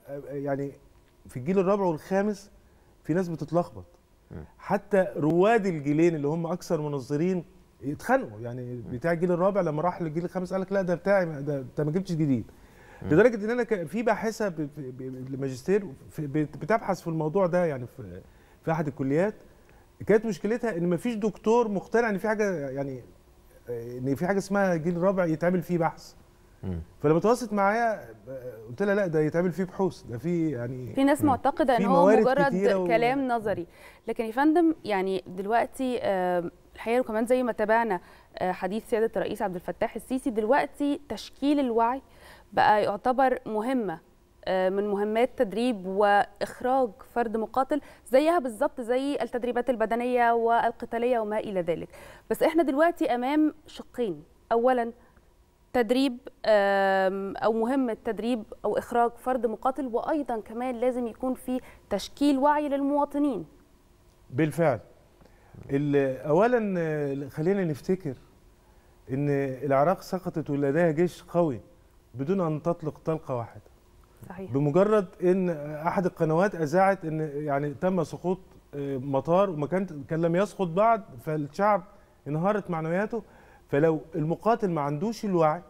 آه، يعني في الجيل الرابع والخامس في ناس بتتلخبط حتى رواد الجيلين اللي هم اكثر منظرين يتخانقوا يعني بتاع الجيل الرابع لما راح للجيل الخامس قال لك لا ده بتاعي ما- ده انت ما جبتش جديد لدرجه ان انا كان في باحثه ب- ب- ب- الماجستير في- بت- بتبحث في الموضوع ده يعني في في احد الكليات كانت مشكلتها ان ما فيش دكتور مقتنع ان في حاجه يعني آه، ان في حاجه اسمها جيل رابع يتعمل فيه بحث فلما تواصلت معايا آه، قلت لها لا ده يتعمل فيه بحوث ده في يعني في ناس معتقده في ان هو موارد مجرد كتيرة و- كلام نظري لكن يا فندم يعني دلوقتي آه، الحقيقه وكمان زي ما تابعنا آه، حديث سياده الرئيس عبد الفتاح السيسي دلوقتي تشكيل الوعي بقى يعتبر مهمه آه، من مهمات تدريب واخراج فرد مقاتل زيها بالظبط زي التدريبات البدنيه والقتاليه وما الى ذلك بس احنا دلوقتي امام شقين اولا تدريب آم، او مهمه تدريب او اخراج فرد مقاتل وايضا كمان لازم يكون في تشكيل وعي للمواطنين بالفعل ال- اولا آه، خلينا نفتكر ان العراق سقطت ولديها جيش قوي بدون ان تطلق طلقه واحده صحيح بمجرد ان احد القنوات اذاعت ان يعني تم سقوط آه، مطار وما كان كان لم يسقط بعد فالشعب انهارت معنوياته فلو المقاتل ما عندوش الوعي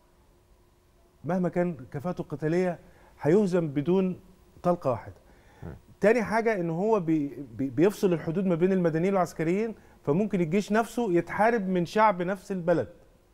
مهما كان كفاءته القتاليه هيهزم بدون طلقه واحده تاني حاجه ان هو بي بي بيفصل الحدود ما بين المدنيين والعسكريين فممكن الجيش نفسه يتحارب من شعب نفس البلد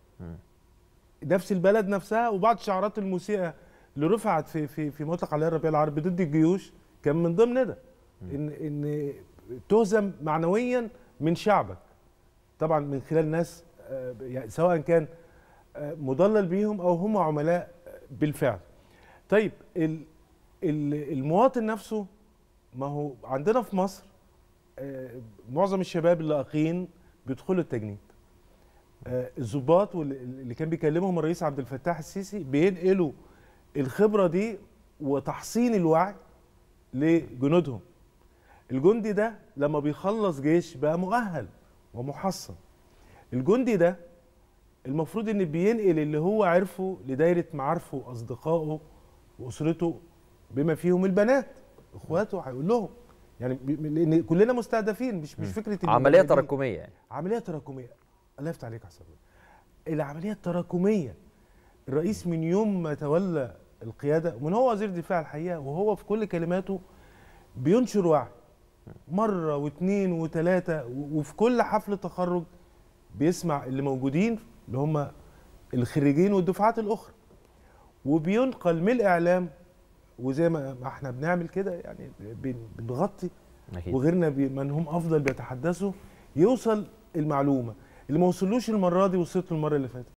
نفس البلد نفسها وبعض الشعارات المسيئه اللي رفعت في في في مطلق عليها الربيع العربي ضد الجيوش كان من ضمن ده ان ان تهزم معنويا من شعبك طبعا من خلال ناس آه، يعني سواء كان آه، مضلل بيهم او هم عملاء آه، بالفعل طيب ال- ال- المواطن نفسه ما هو عندنا في مصر آه، معظم الشباب اللائقين بيدخلوا التجنيد آه، الضباط واللي اللي كان بيكلمهم الرئيس عبد الفتاح السيسي بينقلوا الخبره دي وتحصين الوعي لجنودهم الجندي ده لما بيخلص جيش بقى مؤهل ومحصن الجندي ده المفروض ان بينقل اللي هو عرفه لدايره معارفه واصدقائه واسرته بما فيهم البنات اخواته هيقول لهم يعني بي- لان كلنا مستهدفين مش مش فكره إن عمليه المجاهدين- تراكميه يعني عمليه تراكميه الله يفتح عليك يا حسن العمليه التراكميه الرئيس من يوم ما تولى القياده ومن هو وزير الدفاع الحقيقه وهو في كل كلماته بينشر وعي مره واثنين وثلاثه و- وفي كل حفل تخرج بيسمع اللي موجودين اللي هم الخريجين والدفعات الاخرى وبينقل من الاعلام وزي ما ما احنا بنعمل كده يعني بن- بنغطي اكيد وغيرنا بي- من هم افضل بيتحدثوا يوصل المعلومه اللي ما وصلوش المره دي وصلت له المره اللي فاتت